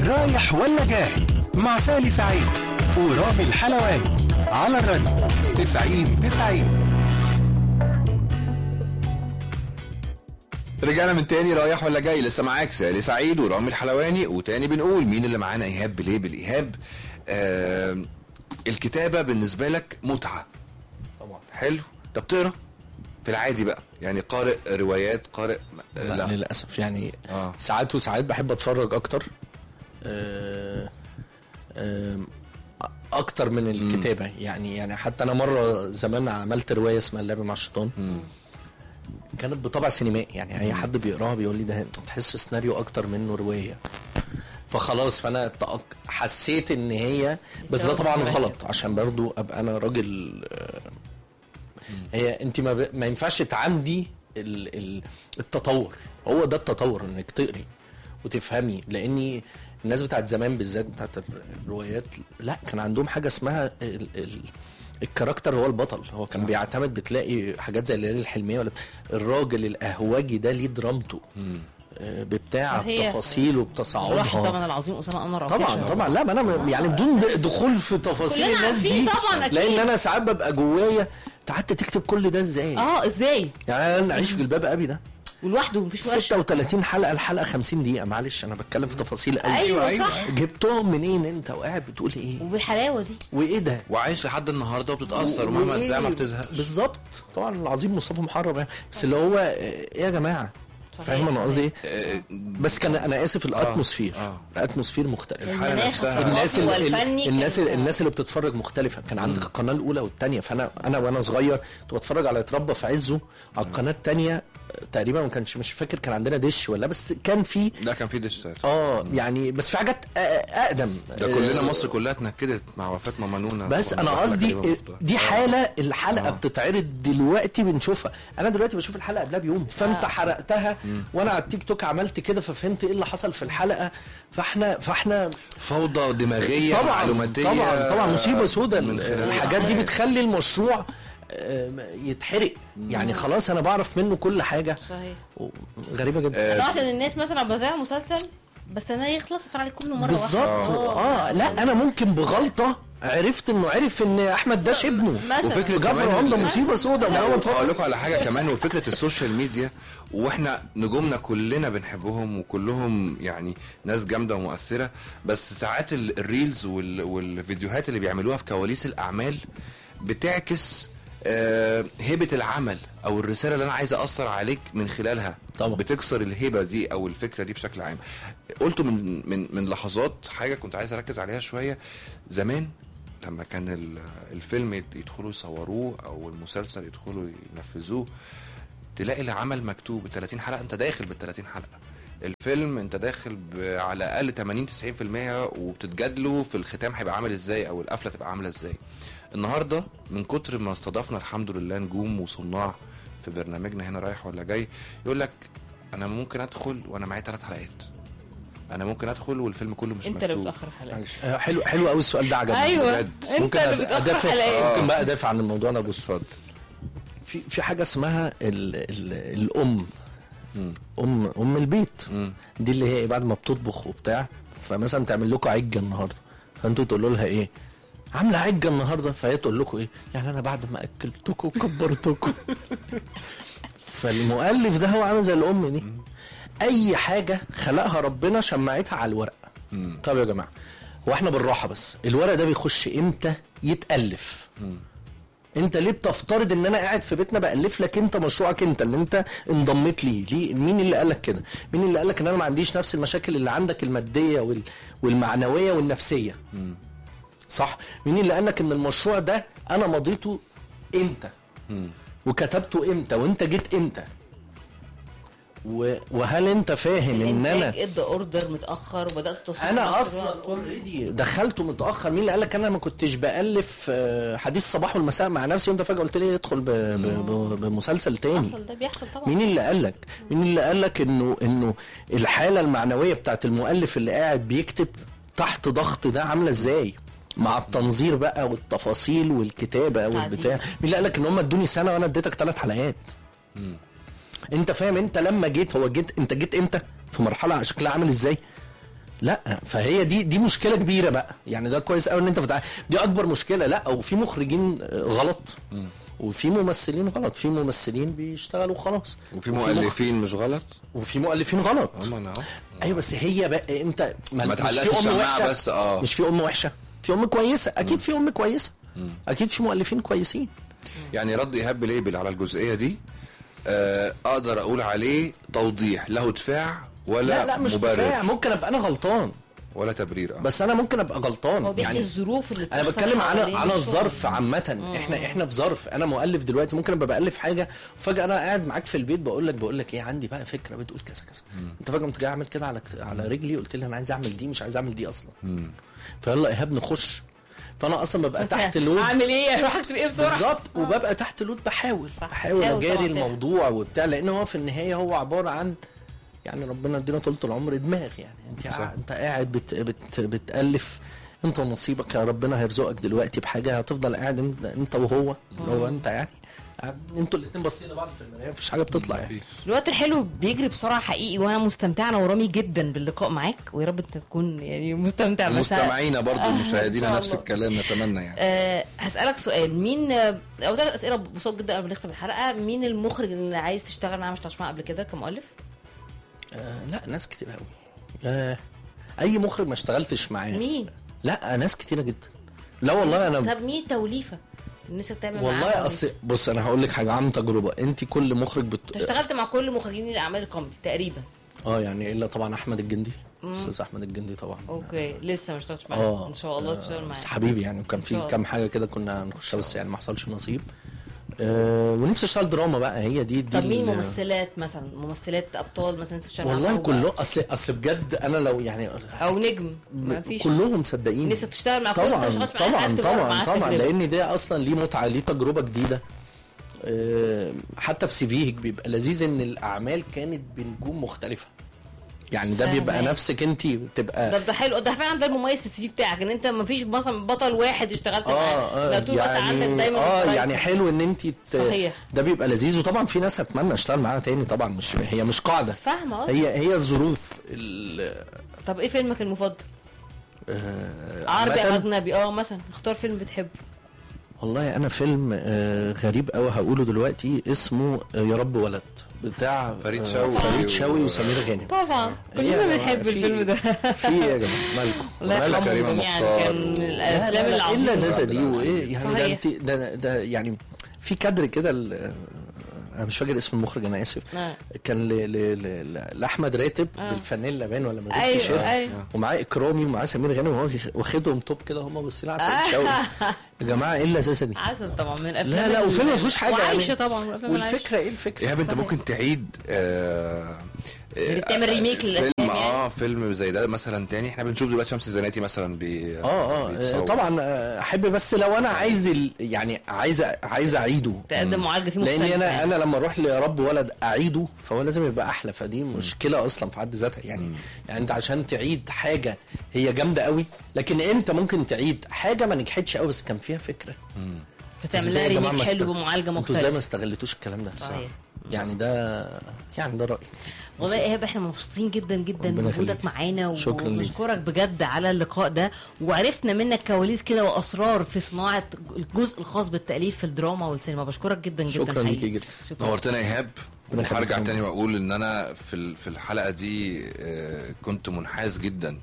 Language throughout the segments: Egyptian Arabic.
رايح ولا جاي مع سالي سعيد ورامي الحلواني على الراديو 90 90 رجعنا من تاني رايح ولا جاي لسه معاك سالي سعيد ورامي الحلواني وتاني بنقول مين اللي معانا ايهاب بليه بالايهاب آه الكتابه بالنسبه لك متعه طبعا حلو طب تقرا في العادي بقى يعني قارئ روايات قارئ آه لا, لا للاسف يعني آه. ساعات وساعات بحب اتفرج اكتر آه، آم، اكتر من الكتابه يعني يعني حتى انا مره زمان عملت روايه اسمها اللعب مع الشيطان كانت بطبع سينمائي يعني اي حد بيقراها بيقول لي ده تحس سيناريو اكتر منه روايه فخلاص فانا تأك- حسيت ان هي بس ده طبعا غلط عشان برضو ابقى انا راجل آه، هي انت ما, ب... ما ينفعش تعمدي ال... ال... التطور هو ده التطور انك تقري وتفهمي لاني الناس بتاعت زمان بالذات بتاعت الروايات لا كان عندهم حاجه اسمها ال... ال... الكاركتر هو البطل هو كان بيعتمد بتلاقي حاجات زي الليالي الحلميه ولا الراجل القهوجي ده ليه درامته آه، ببتاع صحيح. بتفاصيله الواحد بتصاعدها طبعا العظيم اسامه انور طبعا عكاشة. طبعا لا ما انا يعني بدون د- دخول في تفاصيل كلنا الناس عارفين دي طبعاً أكيد. لان انا ساعات ببقى جوايا انت قعدت تكتب كل ده ازاي؟ اه ازاي يعني انا اعيش في جلباب ابي ده ولوحده مفيش ورشه 36 حلقه الحلقه 50 دقيقه معلش انا بتكلم في تفاصيل قوي ايوه صح جبتهم منين انت وقاعد بتقول ايه؟ وبالحلاوه دي وايه ده؟ وعايش لحد النهارده وبتتاثر ومهما وإيه؟ ازاي ما بتزهقش بالظبط طبعا العظيم مصطفى محرم يعني بس اللي هو ايه يا جماعه صحيح، فاهم انا صحيح. قصدي ايه؟ آه، بس كان انا اسف الاتموسفير آه. الاتموسفير مختلف الحالة المناخ نفسها. الثقافي الناس ال- ال- والفني الناس كان- الناس اللي بتتفرج مختلفه كان عندك القناه الاولى والثانيه فانا انا وانا صغير كنت بتفرج على اتربى في عزه على القناه الثانيه تقريبا ما كانش مش فاكر كان عندنا دش ولا بس كان في ده كان في دش ساعتها. اه يعني بس في حاجات أ- اقدم ده كلنا آه، مصر كلها اتنكدت مع وفاه ماما نونا بس كنا انا بنحكي قصدي تقريباً برضه. دي آه. حاله الحلقه آه. بتتعرض دلوقتي بنشوفها انا دلوقتي بشوف الحلقه قبلها بيوم فانت آه. حرقتها وانا على التيك توك عملت كده ففهمت ايه اللي حصل في الحلقه فاحنا فاحنا فوضى دماغيه طبعا معلوماتيه طبعا طبعا مصيبه سوداء من خلال الحاجات دي الأحداث. بتخلي المشروع آم، يتحرق يعني خلاص انا بعرف منه كل حاجه صحيح و- غريبه جدا انا واحده من الناس مثلا بتابع مسلسل بستناه يخلص اتفرج عليه كله مره بالظبط واحده اه لا انا ممكن بغلطه عرفت انه عرف ان احمد داش ابنه مثلا وفكرة جعفر كمان عمده ال- مصيبه سوداء من اول اقول فتره لكم على حاجه كمان وفكره السوشيال ميديا واحنا نجومنا كلنا بنحبهم وكلهم يعني ناس جامده ومؤثره بس ساعات ال- الريلز وال- والفيديوهات اللي بيعملوها في كواليس الاعمال بتعكس آه، هيبه العمل او الرساله اللي انا عايز اثر عليك من خلالها طبعا. بتكسر الهبه دي او الفكره دي بشكل عام قلته من من من لحظات حاجه كنت عايز اركز عليها شويه زمان لما كان ال- الفيلم يد- يدخلوا يصوروه او المسلسل يدخلوا ينفذوه تلاقي العمل مكتوب ال 30 حلقه انت داخل بال 30 حلقه الفيلم انت داخل ب- على الاقل 80 90% وبتتجادلوا في الختام هيبقى عامل ازاي او القفله تبقى عامله ازاي النهارده من كتر ما استضفنا الحمد لله نجوم وصناع في برنامجنا هنا رايح ولا جاي يقول لك انا ممكن ادخل وانا معايا ثلاث حلقات انا ممكن ادخل والفيلم كله مش انت اللي مكتوب بتاخر حلقه معلش آه، حلو حلو قوي السؤال ده عجبني ايوه بجد. انت ممكن اللي أد- بتاخر ادافع حلقات ممكن بقى ادافع عن الموضوع ده بص اتفضل في في حاجه اسمها ال ال الام مم. ام ام البيت مم. دي اللي هي إيه بعد ما بتطبخ وبتاع فمثلا تعمل لكم عجه النهارده فانتوا تقولوا لها ايه عامله عجه النهارده فهي تقول لكم ايه يعني انا بعد ما اكلتكم وكبرتكم فالمؤلف ده هو عامل زي الام دي اي حاجه خلقها ربنا شمعتها على الورق طب يا جماعه هو احنا بالراحه بس الورق ده بيخش امتى يتالف انت ليه بتفترض ان انا قاعد في بيتنا بالف لك انت مشروعك انت اللي انت انضميت ليه ليه مين اللي قال لك كده مين اللي قال لك ان انا ما عنديش نفس المشاكل اللي عندك الماديه وال... والمعنويه والنفسيه صح مين اللي قال لك ان المشروع ده انا مضيته امتى وكتبته امتى وانت جيت امتى و... وهل انت فاهم ان انا الانتاج ادى اوردر متاخر وبدات تصوير انا في اصلا الوقت. اوريدي دخلته متاخر مين اللي قال لك انا ما كنتش بالف آه، حديث الصباح والمساء مع نفسي وانت فجاه قلت لي ادخل ب... ب... ب... بمسلسل تاني حصل ده بيحصل طبعا مين اللي قال لك مين اللي قال لك انه انه الحاله المعنويه بتاعت المؤلف اللي قاعد بيكتب تحت ضغط ده عامله ازاي مع التنظير بقى والتفاصيل والكتابه والبتاع مين اللي قال لك ان هم ادوني سنه وانا اديتك ثلاث حلقات انت فاهم انت لما جيت هو جيت انت جيت امتى في مرحله شكلها عامل ازاي لا فهي دي دي مشكله كبيره بقى يعني ده كويس قوي ان انت فتح دي اكبر مشكله لا وفي مخرجين آه، غلط وفي ممثلين غلط في ممثلين بيشتغلوا خلاص وفي مخ- مؤلفين مش غلط وفي مؤلفين غلط هم انا اهو ايوه بس هي بقى انت ما مش تعلقش في ام الشماعة وحشه بس، آه. مش في ام وحشه في ام كويسه اكيد في ام كويسه اكيد في مؤلفين كويسين يعني رد ايهاب بليبل على الجزئيه دي آه اقدر اقول عليه توضيح له دفاع ولا لا لا مش مبرر كفايه ممكن ابقى انا غلطان ولا تبرير آه. بس انا ممكن ابقى غلطان هو بيحكي يعني الظروف اللي انا بتحصل بتكلم على حوالين على الشغل. الظرف عامه احنا احنا في ظرف انا مؤلف دلوقتي ممكن ابقى بالف حاجه وفجاه انا قاعد معاك في البيت بقول لك بقول لك ايه عندي بقى فكره بتقول كذا كذا انت فجاه قمت جاي اعمل كده على على رجلي قلت لي انا عايز اعمل دي مش عايز اعمل دي اصلا فيلا ايهاب نخش فانا اصلا ببقى تحت لود اعمل ايه اروح اكتب ايه بسرعه بالظبط وببقى تحت لود بحاول صح. بحاول حاول اجاري طبعاً الموضوع وبتاع لان هو في النهايه هو عباره عن يعني ربنا يدينا طولة العمر دماغ يعني انت قاعد انت قاعد بت بت بتالف انت ونصيبك يا ربنا هيرزقك دلوقتي بحاجه هتفضل قاعد انت, انت وهو هو انت يعني قاعد- انتوا الاثنين باصين لبعض في المرايه مفيش حاجه بتطلع يعني الوقت الحلو بيجري بسرعه حقيقي وانا مستمتعه انا ورامي جدا باللقاء معاك ويا رب انت تكون يعني مستمتع بس مستمعينا برضو آه، إن مشاهدينا شاء نفس الله. الكلام نتمنى يعني أه هسألك سؤال مين آه، او ثلاث اسئله بسيط جدا قبل ما نختم الحلقه مين المخرج اللي عايز تشتغل معاه مش تشتغل معاه قبل كده كمؤلف؟ آه لا ناس كتير قوي آه اي مخرج ما اشتغلتش معاه مين؟ لا ناس كتيره جدا لا والله انا طب مين توليفه؟ نفسك تعمل معاه والله توليفة؟ اصل بص انا هقول لك حاجه عن تجربه انت كل مخرج انت بت... اشتغلت مع كل مخرجين الاعمال الكوميدي تقريبا اه يعني الا طبعا احمد الجندي استاذ احمد الجندي طبعا اوكي لسه ما اشتغلتش معاه اه ان شاء الله تشتغل معاه بس حبيبي يعني وكان إن شاء في الله. كام حاجه كده كنا نخشها بس يعني ما حصلش نصيب آه ونفسي اشتغل دراما بقى هي دي دي طب مين ال- ممثلات مثلا ممثلات ابطال مثلا تشتغل معاهم والله أو- كله اصل اصل بجد انا لو يعني او نجم ما فيش كلهم صدقيني نفسك تشتغل مع كل انت طبعا اشتغلت معاه، عايز طبعا تجرب طبعا معاه طبعا التجربة. لان ده اصلا ليه متعه ليه تجربه جديده آه، حتى في سيفيهك بيبقى لذيذ ان الاعمال كانت بنجوم مختلفه يعني ده بيبقى فاهمك. نفسك انت بتبقى ده ده حلو ده فعلا ده المميز في السي في بتاعك ان انت ما فيش مثلا بطل واحد اشتغلت معاه اه لا اه طول الوقت عندك يعني دايما اه variety. يعني حلو ان انت ت... صحيح. ده بيبقى لذيذ وطبعا في ناس اتمنى اشتغل معاها تاني طبعا مش هي مش قاعده فاهمه اصلا هي هي الظروف ال- طب ايه فيلمك المفضل؟ آه، عربي او عامةً- اجنبي اه مثلا اختار فيلم بتحبه والله انا فيلم آه، غريب قوي هقوله دلوقتي اسمه آه، يا رب ولد بتاع فريد آه، شوقي فريد و- شوقي وسمير غانم طبعا كلنا يعني بنحب في- الفيلم ده في ايه يا جماعه مالكم الله ومالك يرحمه كريمة جميعا مختار كان من و- الافلام لا لا لا ايه العظيمه اللذاذه دي وايه يعني ده صحيح. انت ده, ده يعني في كادر كده ال- انا مش فاكر اسم المخرج انا اسف آه. كان ل- ل- ل- لاحمد راتب آه. بالفانيلا باين ولا من أيوة، التيشيرت أيوة. ومعاه اكرامي ومعاه سمير غانم وهو واخدهم توب كده هم باصين على فريد شوقي يا جماعه ايه اللذاذه دي عسل طبعا من الافلام لا لا ال- وفيلم ما فيهوش حاجه وعايشه يعني طبعا من الافلام العايشة. والفكره ايه الفكره ايهاب انت صحيح. ممكن تعيد آه اللي بتعمل ريميك فيلم للأفلام يعني. اه فيلم زي ده مثلا تاني احنا بنشوف دلوقتي شمس الزناتي مثلا بي اه اه بيتصور. طبعا آه، احب بس لو انا عايز ال- يعني عايز عايز اعيده تقدم معالجه فيه لان مختلفه انا يعني. انا لما اروح لرب ولد اعيده فهو لازم يبقى احلى فدي مشكله اصلا في حد ذاتها يعني يعني انت عشان تعيد حاجه هي جامده قوي لكن انت ممكن تعيد حاجه ما نجحتش قوي بس كان فيها فكره فتعمل إزاي لها يا جماعة ريميك ما حلو است- بمعالجه انتوا ازاي ما مختلفه استغلتوش الكلام ده صحيح. يعني ده يعني ده رايي والله يا ايهاب احنا مبسوطين جدا جدا ربنا بوجودك يخليك. معانا شكراً ليك. ونشكرك بجد على اللقاء ده وعرفنا منك كواليس كده واسرار في صناعه الجزء الخاص بالتاليف في الدراما والسينما بشكرك جدا جدا شكراً حقيقي. ليكي جدا. شكرا نورتنا ايهاب ربنا يخليك هرجع يا تاني واقول ان انا في ال- في الحلقه دي آه، كنت منحاز جدا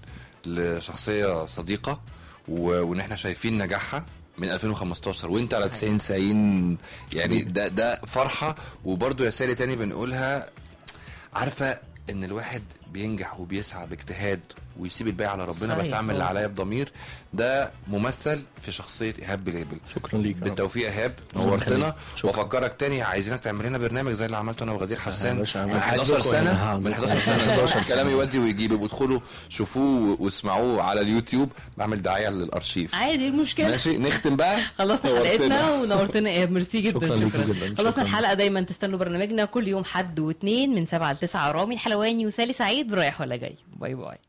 لشخصيه صديقه و- وان احنا شايفين نجاحها من 2015 وانت على 90 90 يعني ده ده فرحه وبرده رساله تاني بنقولها عارفه ان الواحد بينجح وبيسعى باجتهاد ويسيب الباقي على ربنا بس صحيح اعمل اللي طبعا. عليا بضمير ده ممثل في شخصيه ايهاب بليبل شكرا ليك يا رب. بالتوفيق يا ايهاب ربنا نورتنا يخليك. شكرا. وافكرك تاني عايزينك تعمل لنا برنامج زي اللي عملته انا وغدير حسان باشا، أنا من قاعد 11 لكم سنه هنا. من 11 سنه 11 سنة. كلام يودي ويجيب يبقوا ادخلوا شوفوه واسمعوه على اليوتيوب بعمل دعايه للارشيف عادي ايه المشكله ماشي نختم بقى خلصنا نورتنا. حلقتنا ونورتنا ايهاب ميرسي جدا شكراً ليكي شكرا جداً. خلصنا شكراً. الحلقه دايما تستنوا برنامجنا كل يوم حد واثنين من 7 ل 9 رامي الحلواني وسالي سعيد رايح ولا جاي باي باي